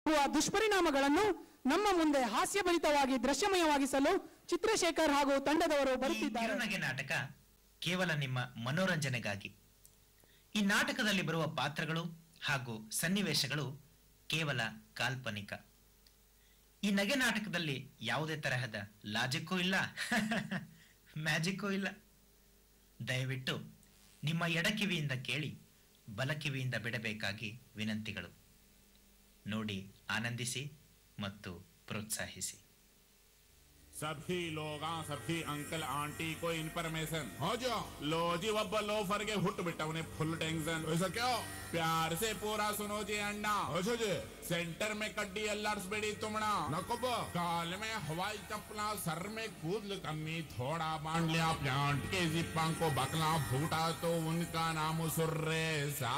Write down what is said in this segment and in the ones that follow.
ಆಗುವ ದುಷ್ಪರಿಣಾಮಗಳನ್ನು ನಮ್ಮ ಮುಂದೆ ಹಾಸ್ಯಭರಿತವಾಗಿ ದೃಶ್ಯಮಯವಾಗಿಸಲು ಚಿತ್ರಶೇಖರ್ ಹಾಗೂ ತಂಡದವರು ಈ ಬರುತ್ತಿದ್ದಾರೆ ಕಿರುನಗೆ ನಾಟಕ ಕೇವಲ ನಿಮ್ಮ ಮನೋರಂಜನೆಗಾಗಿ ಈ ನಾಟಕದಲ್ಲಿ ಬರುವ ಪಾತ್ರಗಳು ಹಾಗೂ ಸನ್ನಿವೇಶಗಳು ಕೇವಲ ಕಾಲ್ಪನಿಕ ಈ ನಗೆ ನಾಟಕದಲ್ಲಿ ಯಾವುದೇ ತರಹದ ಲಾಜಿಕ್ಕೂ ಇಲ್ಲ ಮ್ಯಾಜಿಕ್ಕೂ ಇಲ್ಲ ದಯವಿಟ್ಟು ನಿಮ್ಮ ಎಡಕಿವಿಯಿಂದ ಕೇಳಿ ಬಲಕಿವಿಯಿಂದ ಬಿಡಬೇಕಾಗಿ ವಿನಂತಿಗಳು ನೋಡಿ ಆನಂದಿಸಿ ಮತ್ತು ಪ್ರೋತ್ಸಾಹಿಸಿ सभी लोग सभी अंकल आंटी को इन्फॉर्मेशन हो जो लो जी वब्बा लो फर के हुट बिटा उन्हें फुल टेंशन ऐसा क्यों प्यार से पूरा सुनो जी अंडा अच्छा जी सेंटर में कड्डी अल्लार्स बेड़ी तुमना नकोब काल में हवाई चप्पला सर में कूद करनी थोड़ा बांध लिया प्यांट के जिप्पा को बकला फूटा तो उनका नाम सुर्रेसा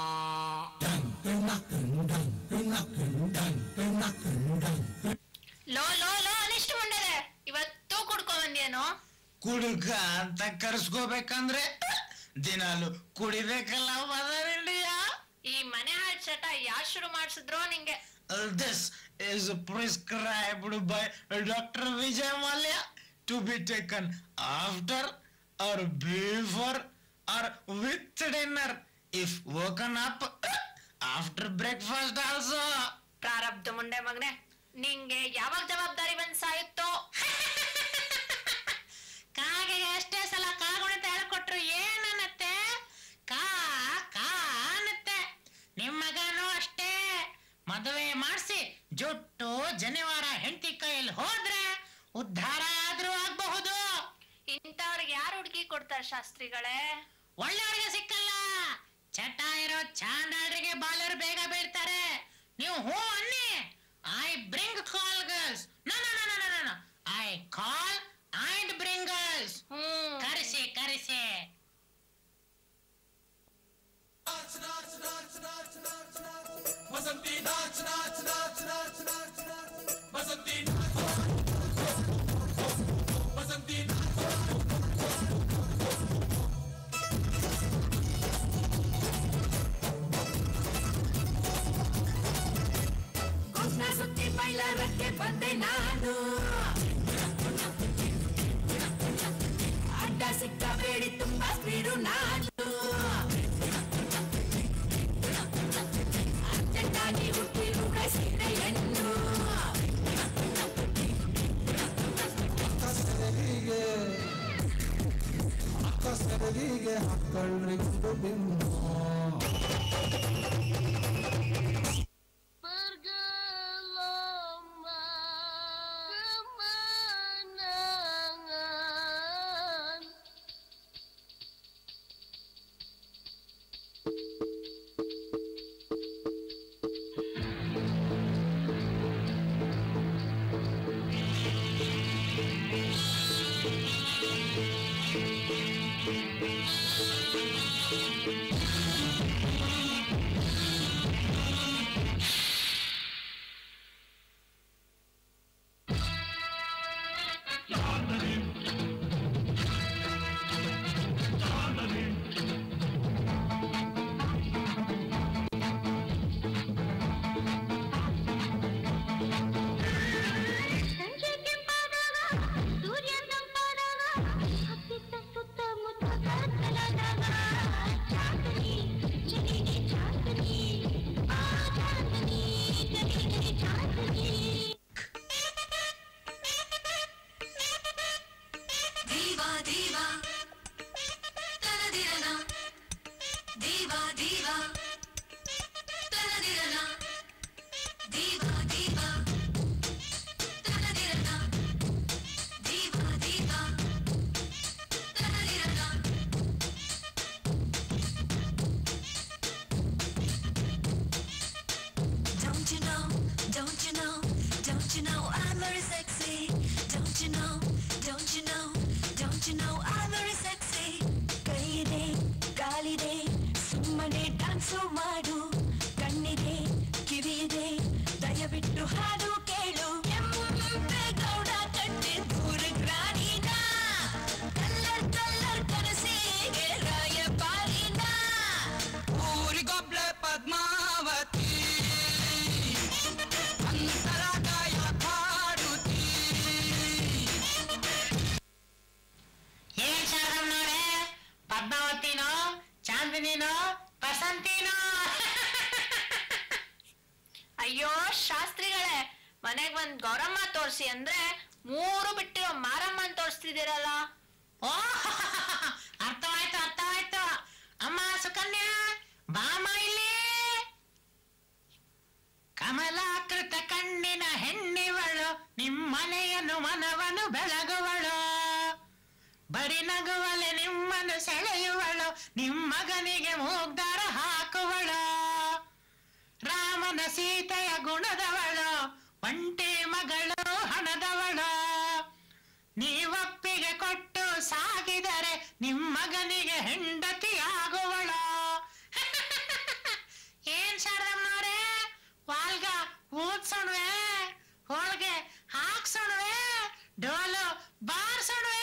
ಲೋ ಲೋ ಲೋ ಅನಿಷ್ಟ ಮುಂಡದೆ ಇವತ್ತು ಕುಡ್ಕೊ ಬಂದೇನೋ ಕುಡುಕ ಅಂತ ಕರ್ಸ್ಕೋಬೇಕಂದ್ರೆ ದಿನಾಲು ಕುಡಿಬೇಕಲ್ಲ ಮದರ್ ಇಂಡಿಯಾ ಈ ಮನೆ ಹಾಳ್ ಚಟ ಯಾ ಶುರು ಮಾಡ್ಸಿದ್ರೋ ನಿಂಗೆ this is prescribed by doctor Vijaya Mallya to be taken after or before or with dinner if woken up after breakfast also ಪ್ರಾರಬ್ಧ ಮುಂಡೆ ಮಗನೆ ನಿಂಗೆ ಯಾವಾಗ ಜವಾಬ್ದಾರಿ ಬಂದ್ ಸಾಯುತ್ತೋ ಕಾಗೆಗೆ ಎಷ್ಟೇ ಸಲ ಕಾಗುಣಿತ ಹೇಳ್ಕೊಟ್ರು ಏನನ್ನತ್ತೆ ಕಾ ಕಾ ಅನ್ನತ್ತೆ ನಿಮ್ ಮಗನೂ ಅಷ್ಟೇ ಮದುವೆ ಮಾಡಿಸಿ ಜುಟ್ಟು ಜನಿವಾರ ಹೆಂಡತಿ ಕೈಯಲ್ಲಿ ಹೋದ್ರೆ ಉದ್ಧಾರ ಆದ್ರೂ ಆಗಬಹುದು ಇಂಥವ್ರಿಗೆ ಯಾರು ಹುಡುಗಿ ಕೊಡ್ತಾರೆ ಶಾಸ್ತ್ರಿಗಳೇ ಒಳ್ಳೆಯವ್ರಿಗೆ ಸಿಕ್ಕಲ್ಲ ಚಟ ಇರೋ ಚಾಂಡಾಡ್ರಿಗೆ ಬಾಲರು ಬೇಗ ಬೀಳ್ತಾರೆ ನೀವು ಹೂ ಅನ್ನಿ I bring call girls no no no no no I call and bring girls ಕರೆಸಿ ಕರೆಸಿ ಕುಸ್ನ ಸುತ್ತಿ ಬೈಲಾರಕ್ಕೆ ಬಂದೆ ನಾನು ಅಡ್ಡ ಸಿಕ್ಕ ಬೇಡಿ ತುಂಬಾ ಸ್ಪೀಡು ನಾನು ಅರ್ಜೆಂಟಾಗಿ ಹುಟ್ಟಿರುವ ಸೀರೆಯನ್ನು ಅಕ್ಕಸರಿಗೆ ಅಕ್ಕಸರಿಗೆ ಮಕ್ಕಳಿಗೊಂದು ಬಿಂಬ Thank ಅಯ್ಯೋ ಶಾಸ್ತ್ರಿಗಳೇ ಮನೆಗ್ ಬಂದ್ ಗೌರಮ್ಮ ತೋರ್ಸಿ ಅಂದ್ರೆ ಮೂರು ಬಿಟ್ಟಿರೋ ಮಾರಮ್ಮನ್ ತೋರಿಸ್ತಿದ್ದೀರಲ್ಲ ಓ ಅರ್ಥವಾಯ್ತು ಅರ್ಥವಾಯ್ತು ಅಮ್ಮ ಸುಕನ್ಯಾ ಬಾಮ ಇಲ್ಲಿ ಕಮಲಾಕೃತ ಕಣ್ಣಿನ ಹೆಣ್ಣಿವಳು ನಿಮ್ಮನೆಯನ್ನು ಮನವನು ಬೆಳಗುವಳು ಬರಿ ನಗುವಲೆ ನಿಮ್ಮನ್ನು ಸೆಳೆಯುವಳು ನಿಮ್ಮಗನಿಗೆ ಮೂಗ್ದಾರ ಹಾಕುವಳು ರಾಮನ ಸೀತೆಯ ಗುಣದವಳು ಒಂಟೆ ಮಗಳು ಹಣದವಳು ನೀವೊಪ್ಪಿಗೆ ಕೊಟ್ಟು ಸಾಗಿದರೆ ನಿಮ್ಮಗನಿಗೆ ಹೆಂಡತಿ ಆಗುವಳು ಏನ್ ಶಾರದಮ್ಮನವ್ರೆ ವಾಲ್ಗ ಊದ್ಸೋಣ್ವೆ ಹೋಳ್ಗೆ ಹಾಕ್ಸೋಣ್ವೆ ಡೋಲು ಬಾರ್ಸೋಣ್ವೆ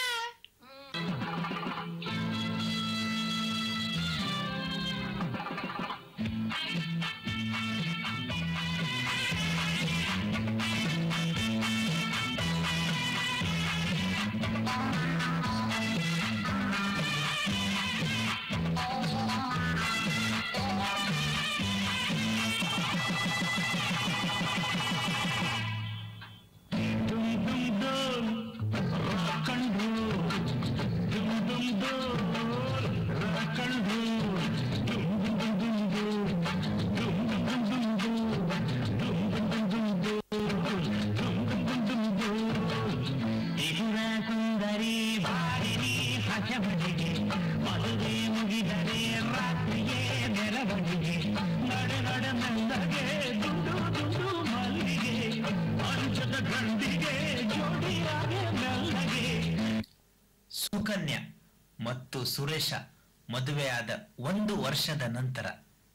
ತ್ರಿಪುರ ಸುಂದರಿ ಬಾರಿನಿ ಹಸಬಡಿಗೆ ಮದುವೆ ಮುಗಿದರೆ ರಾತ್ರಿಗೆ ಮೆರವಣಿಗೆ ನಡೆ ನಡೆ ಮೆಲ್ಲಗೆ ದುಂಡು ದುಂಡು ಮಲ್ಲಿಗೆ ಅಂಚದ ಗಂಡಿಗೆ ಜೋಡಿಯಾಗೆ ಮೆಲ್ಲಗೆ ಸುಕನ್ಯಾ ಮತ್ತು ಸುರೇಶ ಮದುವೆಯಾದ ಒಂದು ವರ್ಷದ ನಂತರ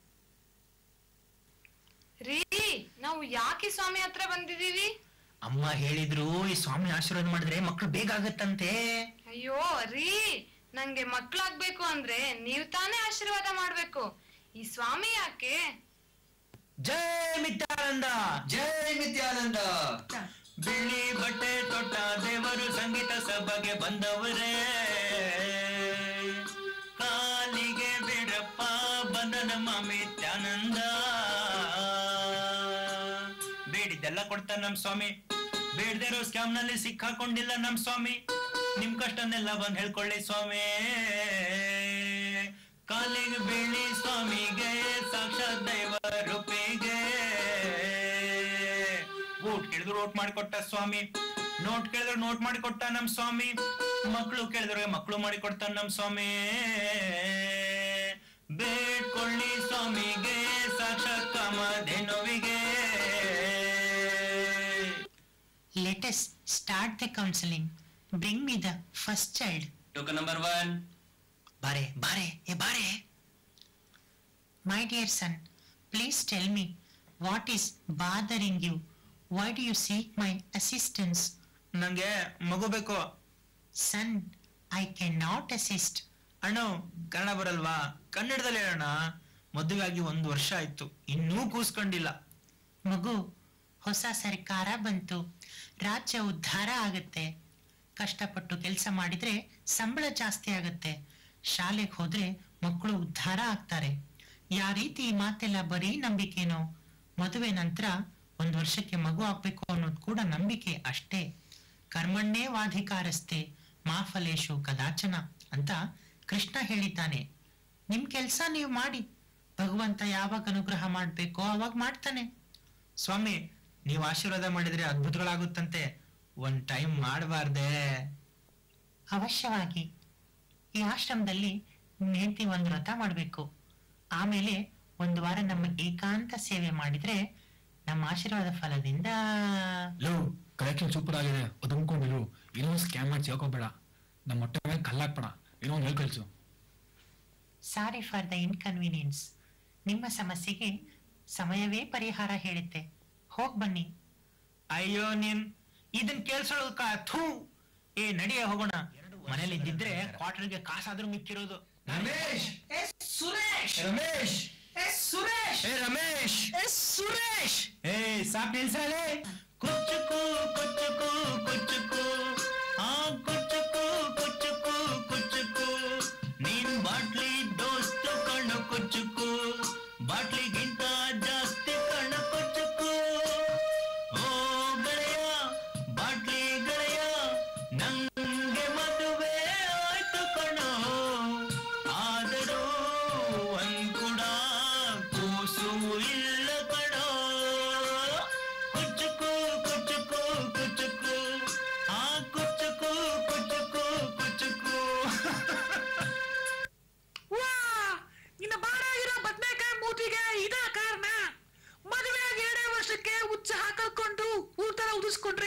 ರೀ ನಾವು ಯಾಕೆ ಸ್ವಾಮಿ ಹತ್ರ ಬಂದಿದೀವಿ ಅಮ್ಮ ಹೇಳಿದ್ರು ಈ ಸ್ವಾಮಿ ಆಶೀರ್ವಾದ ಮಾಡಿದ್ರೆ ಮಕ್ಕಳು ಬೇಗ ಆಗತ್ತಂತೆ ಅಯ್ಯೋ ರೀ ನಂಗೆ ಮಕ್ಳಾಗ್ಬೇಕು ಅಂದ್ರೆ ನೀವ್ ತಾನೇ ಆಶೀರ್ವಾದ ಮಾಡ್ಬೇಕು ಈ ಸ್ವಾಮಿ ಯಾಕೆ ಜೈ ನಿತ್ಯಾನಂದ ಜೈ ನಿತ್ಯಾನಂದ ಬಿಳಿ ಬಟ್ಟೆ ತೊಟ್ಟ ದೇವರು ಸಂಗೀತ ಸಭೆಗೆ ಬಂದವರೇ ಕಾಲಿಗೆ ಬಿಡಪ್ಪ ಬಂದ ನಮ್ಮ ನಿತ್ಯಾನಂದ ಬೇಡಿದ್ದೆಲ್ಲ ಕೊಡ್ತಾನೆ ನಮ್ ಸ್ವಾಮಿ ಬೇಡದೇ ಇರೋ ಸ್ಕ್ಯಾಮ್ ನಲ್ಲಿ ಸಿಕ್ಕಾಕೊಂಡಿಲ್ಲ ನಮ್ ಸ್ವಾಮಿ ನಿಮ್ ಕಷ್ಟನೆಲ್ಲ ಬಂದ್ ಹೇಳ್ಕೊಳ್ಳಿ ಸ್ವಾಮಿ ಕಾಲಿಗೆ ಬೀಳಿ ಸ್ವಾಮಿಗೆ ಸಾಕ್ಷಾತ್ ದೈವ ರೂಪಿಗೆ ಓಟ್ ಕೇಳಿದ್ರು ಓಟ್ ಮಾಡಿಕೊಟ್ಟ ಸ್ವಾಮಿ ನೋಟ್ ಕೇಳಿದ್ರು ನೋಟ್ ಮಾಡಿಕೊಟ್ಟ ನಮ್ ಸ್ವಾಮಿ ಮಕ್ಕಳು ಕೇಳಿದ್ರೆ ಮಕ್ಕಳು ಮಾಡಿಕೊಡ್ತಾನ ನಮ್ ಸ್ವಾಮಿ ಬೇಡ್ಕೊಳ್ಳಿ ಸ್ವಾಮಿಗೆ ಸಾಕ್ಷಾತ್ ಕಾಮಧೇನುವಿಗೆ Let us start the counseling. Bring me the first child. Token number one ಬಾರೆ ಬಾರೆ ಏ ಬಾರೆ My dear son, please tell me what is bothering you. Why do you seek my assistance? ನಂಗೆ ಮಗು ಬೇಕು Son, I cannot assist. ಅಣ್ಣ ಕನ್ನಡ ಬರಲ್ವಾ ಕನ್ನಡದಲ್ಲಿ ಹೇಳೋಣ ಮದುವೆ ಆಗಿ ಒಂದು ವರ್ಷ ಆಯ್ತು ಇನ್ನೂ ಕೂಸ್ಕೊಂಡಿಲ್ಲ ಮಗು ಹೊಸ ಸರ್ಕಾರ ಬಂತು ರಾಜ್ಯ ಉದ್ಧಾರ ಆಗುತ್ತೆ ಕಷ್ಟಪಟ್ಟು ಕೆಲಸ ಮಾಡಿದ್ರೆ ಸಂಬಳ ಜಾಸ್ತಿ ಆಗುತ್ತೆ ಶಾಲೆಗೆ ಹೋದ್ರೆ ಮಕ್ಕಳು ಉದ್ಧಾರ ಆಗ್ತಾರೆ ಯಾವ ರೀತಿ ಈ ಮಾತೆಲ್ಲ ಬರೀ ನಂಬಿಕೆನೋ ಮದುವೆ ನಂತರ ಒಂದ್ ವರ್ಷಕ್ಕೆ ಮಗು ಆಗ್ಬೇಕು ಅನ್ನೋದು ಕೂಡ ನಂಬಿಕೆ ಅಷ್ಟೇ ಕರ್ಮಣ್ಣೇ ವಾಧಿಕಾರಸ್ತೆ ಮಾಫಲೇಶು ಕದಾಚನ ಅಂತ ಕೃಷ್ಣ ಹೇಳಿದ್ದಾನೆ ನಿಮ್ ಕೆಲ್ಸ ನೀವು ಮಾಡಿ ಭಗವಂತ ಯಾವಾಗ ಅನುಗ್ರಹ ಮಾಡ್ಬೇಕೋ ಅವಾಗ ಮಾಡ್ತಾನೆ ಸ್ವಾಮಿ ನೀವು ಆಶೀರ್ವಾದ ಮಾಡಿದ್ರೆ ಅದ್ಭುತಗಳಾಗುತ್ತಂತೆ ಒಂದ್ ಟೈಮ್ ಮಾಡಬಾರ್ದೆ ಅವಶ್ಯವಾಗಿ ಈ ಆಶ್ರಮದಲ್ಲಿ ಹೆಂಡತಿ ಒಂದು ವ್ರತ ಮಾಡ್ಬೇಕು ಆಮೇಲೆ ಒಂದು ವಾರ ನಮ್ಮ ಏಕಾಂತ ಸೇವೆ ಮಾಡಿದ್ರೆ ನಮ್ಮ ಆಶೀರ್ವಾದ ಫಲದಿಂದ ಲೋ ಕಲೆಕ್ಷನ್ ಸೂಪರ್ ಆಗಿದೆ ಅದಂಕೊಂಡಿರು ಏನೋ ಸ್ಕ್ಯಾಮ್ ಮಾಡಿ ಸೇರ್ಕೋಬೇಡ ನಮ್ಮ ಹೊಟ್ಟೆ ಮೇಲೆ ಕಲ್ಲಾಕ್ಬೇಡ ಏನೋ ಒಂದು ಹೇಳ್ಕಳ್ಸು ಸಾರಿ ಫಾರ್ ದ ಇನ್ಕನ್ವೀನಿಯನ್ಸ್ ನಿಮ್ಮ ಸಮಸ್ಯೆಗೆ ಸಮಯವೇ ಪರಿಹಾರ ಹೇಳುತ್ತೆ ಹೋಗ್ ಬನ್ನಿ ಅಯ್ಯೋ ನೀನ್ ಇದನ್ ಕೇಳ್ಸೋಳಕ ಥೂ ಏ ನಡಿಯ ಹೋಗೋಣ ಮನೇಲಿ ಇದ್ದಿದ್ರೆ ಕ್ವಾರ್ಟರ್ಗೆ ಕಾಸಾದ್ರೂ ಮಿಕ್ಕಿರೋದು ರಮೇಶ್ ಸುರೇಶ್ ರಮೇಶ್ ಸುರೇಶ್ ಏ ರಮೇಶ್ ಏ ಸುರೇಶ್ ಏ ಸಾಕ್ ನಿಲ್ಸಲೇ ಕುಚ್ಚುಕು ಕುಚ್ಚುಕು ಕುಚ್ಚುಕು ಆ ಕುಚ್ಚುಕು ಕುಚ್ಚುಕು ಕುಚ್ಚುಕು ನೀನ್ ಬಾಟ್ಲಿ ದೋಸ್ತು ಕಣ್ಣು ಕುಚ್ಚುಕು ಬಾಟ್ಲಿಗಿಂತ ಜಾಸ್ತಿ ಕಣ್ಣು ಕುಚ್ಚುಕು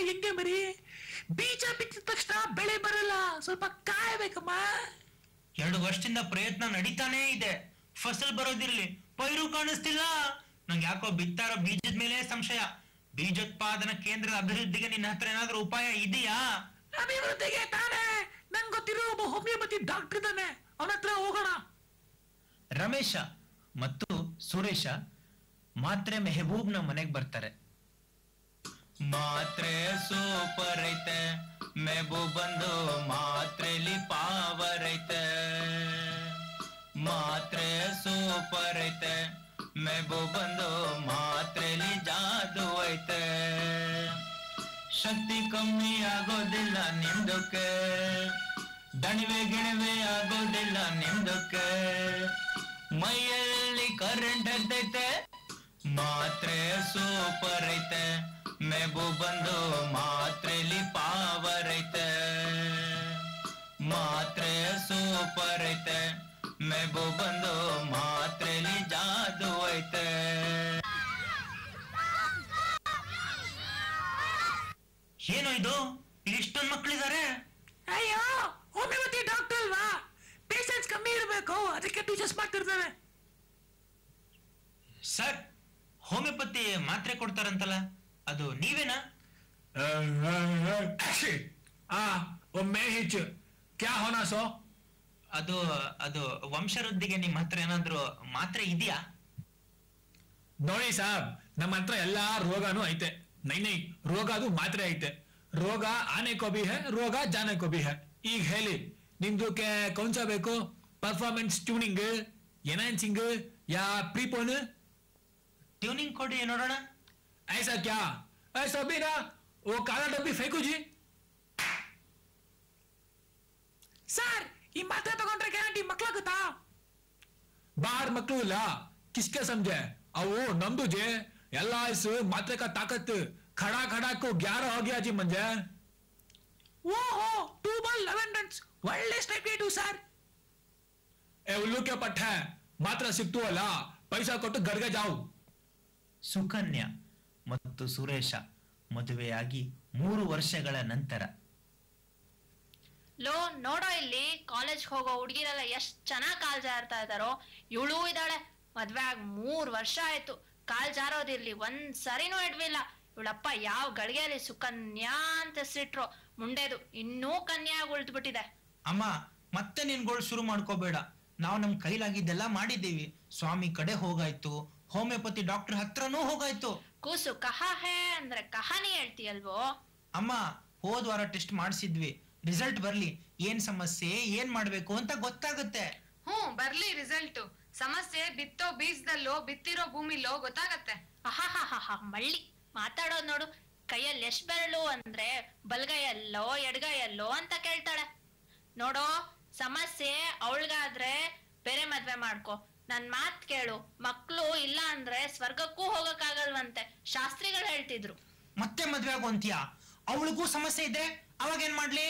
ಹೆಂಗೆ ಮರಿ ಬೀಜ ಬಿತ್ತಿದ ತಕ್ಷಣ ಬೆಳೆ ಬರಲ್ಲ ಸ್ವಲ್ಪ ಕಾಯಬೇಕಮ್ಮ ಎರಡು ವರ್ಷದಿಂದ ಪ್ರಯತ್ನ ನಡೀತಾನೇ ಇದೆ ಫಸಲ್ ಬರೋದಿರ್ಲಿ ಪೈರು ಕಾಣಿಸ್ತಿಲ್ಲ ನಂಗೆ ಯಾಕೋ ಬಿತ್ತಾರೋ ಬೀಜದ ಮೇಲೆ ಸಂಶಯ ಬೀಜೋತ್ಪಾದನಾ ಕೇಂದ್ರದ ಅಭಿವೃದ್ಧಿಗೆ ನಿನ್ನ ಹತ್ರ ಏನಾದ್ರೂ ಉಪಾಯ ಇದೆಯಾ ಅಭಿವೃದ್ಧಿಗೆ ತಾನೇ ನಂಗೆ ಗೊತ್ತಿರೋ ಒಬ್ಬ ಹೋಮಿಯೋಪತಿ ಡಾಕ್ಟರ್ ಇದ್ದಾನೆ ಅವನ ಹತ್ರ ಹೋಗೋಣ ರಮೇಶ ಮತ್ತು ಸುರೇಶ ಮಾತ್ರೆ ಮೆಹಬೂಬ್ನ ಮನೆಗೆ ಬರ್ತಾರೆ ಮಾತ್ರೆ ಸೂಪರ್ ಐತೆ ಮೆಹಬೂಬ್ ಬಂದು ಮಾತ್ರೆಲಿ ಪಾವರ್ ಐತೆ ಮಾತ್ರೆ ಸೂಪರ್ ಐತೆ ಮೆಹಬೂಬ್ ಬಂದು ಮಾತ್ರೆಲಿ ಜಾದು ಐತೆ ಶಕ್ತಿ ಕಮ್ಮಿ ಆಗೋದಿಲ್ಲ ನಿಮ್ದಕ್ಕೆ ದಣಿವೆ ಗಿಣಿವೆ ಆಗೋದಿಲ್ಲ ನಿಮ್ದಕ್ಕೆ ಮೈಯಲ್ಲಿ ಕರೆಂಟ್ ಹತ್ತೈತೆ ಮಾತ್ರೆ ಸೂಪರ್ ಐತೆ ಮೆಬು ಬಂದು ಮಾತ್ರೆಲಿ ಪಾವರ್ ಐತೆ ಮಾತ್ರೆ ಸೂಪರ್ ಐತೆ ಮೆಬು ಬಂದು ಮಾತ್ರೆಲಿ ಜಾದು ಐತೆ ಏನೋ ಇದು ಇಲ್ಲಿ ಇಷ್ಟೊಂದು ಮಕ್ಕಳಿದ್ದಾರೆ ಅಯ್ಯೋ ಹೋಮಿಯೋಪತಿ ಡಾಕ್ಟರ್ ಅಲ್ವಾ ಪೇಷನ್ಸ್ ಕಮ್ಮಿ ಇರಬೇಕು ಅದಕ್ಕೆ ಟೀಚರ್ಸ್ ಮಾಡ್ತಿರ್ತಾರೆ ಸರ್ ಹೋಮಿಯೋಪತಿ ಮಾತ್ರೆ ಕೊಡ್ತಾರಂತಲ್ಲ ಅದು ನೀವೇನಾ ಆ ಒಮ್ಮೆ ಹೆಚ್ಚು ಕ್ಯಾ ಹೋನಾ ಸೋ ಅದು ಅದು ವಂಶವೃದ್ಧಿಗೆ ನಿಮ್ಮ ಹತ್ರ ಏನಾದ್ರು ಮಾತ್ರೆ ಇದೆಯಾ ನೋಡಿ ಸಾಬ್ ನಮ್ಮ ಹತ್ರ ಎಲ್ಲಾ ರೋಗನೂ ಐತೆ ನೈ ನೈ ರೋಗ ಅದು ಮಾತ್ರೆ ಐತೆ ರೋಗ ಆನೆ ಕೋ ಬಿ ಹೈ ರೋಗ ಜಾನೆ ಕೋ ಬಿ ಹೈ ಈಗ ಹೇಳಿ ನಿಮ್ದಕ್ಕೆ ಕೌನ್ಸ ಬೇಕು ಪರ್ಫಾರ್ಮೆನ್ಸ್ ಟ್ಯೂನಿಂಗ್ ಎನಾನ್ಸಿಂಗ್ ಯಾ ಪ್ರೀಪೋನ್ ಟ್ಯೂನಿಂಗ್ ಕೊಡಿ ನೋಡೋಣ ऐसा क्या ऐसा भी ना वो काला डब्बी फेंकू जी ಸರ್ ಈ ಮಾತ್ರೆ ತಗೊಂಡ್ರೆ ಗ್ಯಾರಂಟಿ ಮಕ್ಳಾಗುತ್ತಾ ಬಾರ್ ಮಕ್ಕಳು ಇಲ್ಲ ಕಿಸ್ಕೆ ಸಮझे ಅವು ನಮ್ದು ಜೆ ಎಲ್ಲ ಇಸ್ ಮಾತ್ರೆ का ताकत खड़ा खड़ा को 11 हो गया जी मंजे ಓಹೋ ಟೂ ಬಾಲ್ ಲೆವೆನ್ ರನ್ಸ್ ಒಳ್ಳೆ ಸ್ಟ್ರೈಕ್ ರೇಟು ಸರ್ ಏ ಉಲ್ಲುಕೆ ಪಟ್ಟ ಮಾತ್ರ ಸಿಕ್ತು ಅಲ್ಲ ಪೈಸಾ ಕೊಟ್ಟು ಗರ್ಗೆ ಜಾವು ಸುಕನ್ಯಾ ಮತ್ತು ಸುರೇಶ ಮದುವೆಯಾಗಿ ಮೂರು ವರ್ಷಗಳ ನಂತರ ಲೋ ನೋಡೋ ಇಲ್ಲಿ ಕಾಲೇಜ್ ಹೋಗೋ ಹುಡುಗಿರೆಲ್ಲ ಎಷ್ಟ್ ಚೆನ್ನಾಗ್ ಕಾಲ್ ಜಾರ್ತಾ ಇದಾರೋ ಇವಳು ಇದ್ದಾಳೆ ಮದ್ವೆ ಆಗ್ ಮೂರ್ ವರ್ಷ ಆಯ್ತು ಕಾಲ್ ಜಾರೋದಿರ್ಲಿ ಒಂದ್ ಸರಿನೂ ಇಡ್ವಿಲ್ಲ ಇವಳಪ್ಪ ಯಾವ ಗಳಿಗೆಯಲ್ಲಿ ಸುಕನ್ಯಾ ಅಂತ ಹೆಸರಿಟ್ರು ಮುಂಡೆದು ಇನ್ನೂ ಕನ್ಯಾಗ್ ಉಳ್ದ್ಬಿಟ್ಟಿದೆ ಅಮ್ಮ ಮತ್ತೆ ನಿನ್ಗಳು ಶುರು ಮಾಡ್ಕೋಬೇಡ ನಾವು ನಮ್ ಕೈಲಾಗಿದ್ದೆಲ್ಲ ಮಾಡಿದ್ದೀವಿ ಸ್ವಾಮಿ ಕಡೆ ಹೋಗಾಯ್ತು ಹೋಮಿಯೋಪತಿ ಡಾಕ್ಟರ್ ಹತ್ರನೂ ಹೋಗಾಯ್ತು ಕೂಸು ಕಹ ಹೇ ಅಂದ್ರೆ ಕಹಾನಿ ಹೇಳ್ತೀಯಲ್ವೋ ಅಮ್ಮ ಹೋದ್ ವಾರ ಟೆಸ್ಟ್ ಮಾಡಿಸಿದ್ವಿ ರಿಸಲ್ಟ್ ಬರ್ಲಿ ಏನ್ ಸಮಸ್ಯೆ ಏನ್ ಮಾಡ್ಬೇಕು ಅಂತ ಗೊತ್ತಾಗುತ್ತೆ ಹ್ಞೂ ಬರ್ಲಿ ರಿಸಲ್ಟ್ ಸಮಸ್ಯೆ ಬಿತ್ತೋ ಬೀಜದಲ್ಲೋ ಬಿತ್ತಿರೋ ಭೂಮಿಲೋ ಗೊತ್ತಾಗತ್ತೆ ಅಹಾಹಾಹಾ ಮಳ್ಳಿ ಮಾತಾಡೋದ್ ನೋಡು ಕೈಯಲ್ಲಿ ಎಷ್ಟ್ ಬೆರಳು ಅಂದ್ರೆ ಬಲ್ಗೈಯಲ್ಲೋ ಎಡ್ಗೈಯಲ್ಲೋ ಅಂತ ಕೇಳ್ತಾಳೆ ನೋಡೋ ಸಮಸ್ಯೆ ಅವಳಿಗಾದ್ರೆ ಬೇರೆ ಮದ್ವೆ ಮಾಡ್ಕೊ ನನ್ ಮಾತ್ ಕೇಳು ಮಕ್ಳು ಇಲ್ಲ ಅಂದ್ರೆ ಸ್ವರ್ಗಕ್ಕೂ ಹೋಗಕ್ಕಾಗಲ್ವಂತೆ ಶಾಸ್ತ್ರಿಗಳು ಹೇಳ್ತಿದ್ರು ಮತ್ತೆ ಮದ್ವೆ ಆಗು ಅಂತೀಯಾ ಅವಳಿಗೂ ಸಮಸ್ಯೆ ಇದ್ರೆ ಅವಾಗ ಏನ್ ಮಾಡ್ಲಿ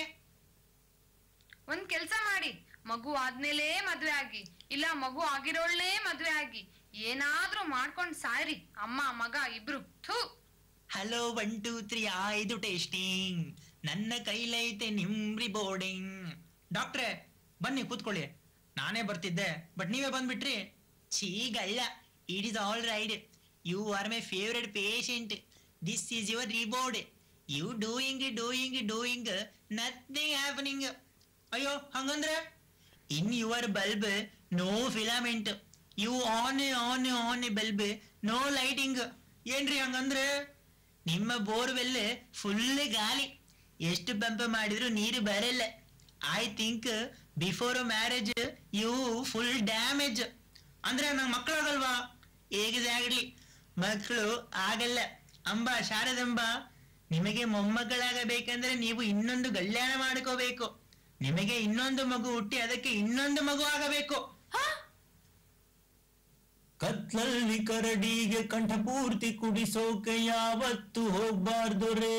ಒಂದ್ ಕೆಲ್ಸ ಮಾಡಿ ಮಗು ಆದ್ಮೇಲೆ ಮದ್ವೆ ಆಗಿ ಇಲ್ಲ ಮಗು ಆಗಿರೋಳ್ನೇ ಮದ್ವೆ ಆಗಿ ಏನಾದ್ರೂ ಮಾಡ್ಕೊಂಡ್ ಸಾಯ್ರಿ ಅಮ್ಮ ಮಗ ಇಬ್ರು ಥೂ ಹಲೋ ಒನ್ ಟೂ ತ್ರೀ ಐದು ಟೇಸ್ಟಿಂಗ್ ನನ್ನ ಕೈಲೈತೆ ನಿಮ್ರಿ ಬೋರ್ಡಿಂಗ್ ಡಾಕ್ಟ್ರೆ ಬನ್ನಿ ಕೂತ್ಕೊಳ್ಳಿ ನಾನೇ ಬರ್ತಿದ್ದೆ ಬಟ್ ನೀವೇ ಬಂದ್ಬಿಟ್ರಿ ಚೀಗಲ್ಲ it is all right you are my favourite patient this is your reboard you doing doing doing nothing happening ಅಯ್ಯೋ ಹಂಗಂದ್ರೆ in your bulb no filament you on on on bulb no lighting ಏನ್ರಿ ಹಂಗಂದ್ರೆ ನಿಮ್ಮ borewell full ಗಾಲಿ ಎಷ್ಟು pump ಮಾಡಿದ್ರು ನೀರು ಬರಲ್ಲ I think before marriage you full damage ಅಂದ್ರೆ ನಂಗೆ ಮಕ್ಕಳಾಗಲ್ವಾ ಹೇಗಿದಾಗಲಿ ಮಕ್ಕಳು ಆಗಲ್ಲ ಅಂಬ ಶಾರದಂಬ ನಿಮಗೆ ಮೊಮ್ಮಕ್ಕಳಾಗಬೇಕಂದ್ರೆ ನೀವು ಇನ್ನೊಂದು ಕಲ್ಯಾಣ ಮಾಡ್ಕೋಬೇಕು ನಿಮಗೆ ಇನ್ನೊಂದು ಮಗು ಹುಟ್ಟಿ ಅದಕ್ಕೆ ಇನ್ನೊಂದು ಮಗು ಆಗಬೇಕು ಕತ್ಲಲ್ಲಿ ಕರಡಿಗೆ ಕಂಠಪೂರ್ತಿ ಕುಡಿಸೋಕೆ ಯಾವತ್ತು ಹೋಗ್ಬಾರ್ದು ರೇ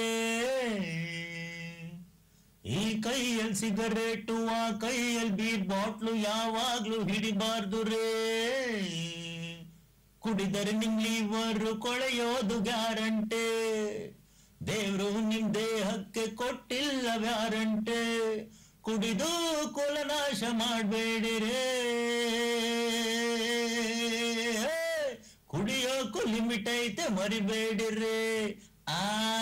ಈ ಕೈಯಲ್ಲಿ ಸಿಗರೇಟು ಆ ಕೈಯಲ್ಲಿ ಬೀರ್ ಬಾಟ್ಲು ಯಾವಾಗ್ಲೂ ಹಿಡಿಬಾರ್ದು ರೇ ಕುಡಿದರೆ ನಿಮ್ ಲಿವರು ಕೊಳೆಯೋದು ಗ್ಯಾರಂಟೆ ದೇವ್ರು ನಿಮ್ ದೇವ್ರು ನಿಮಗೆ ಕೊಟ್ಟಿಲ್ಲ ವ್ಯಾರಂಟೆ ಕುಡಿದು ಕುಲನಾಶ ಮಾಡಬೇಡಿರೇ ಕುಡಿಯೋಕು ಲಿಮಿಟ್ ಐತೆ ಮರಿಬೇಡಿರಿ ಆ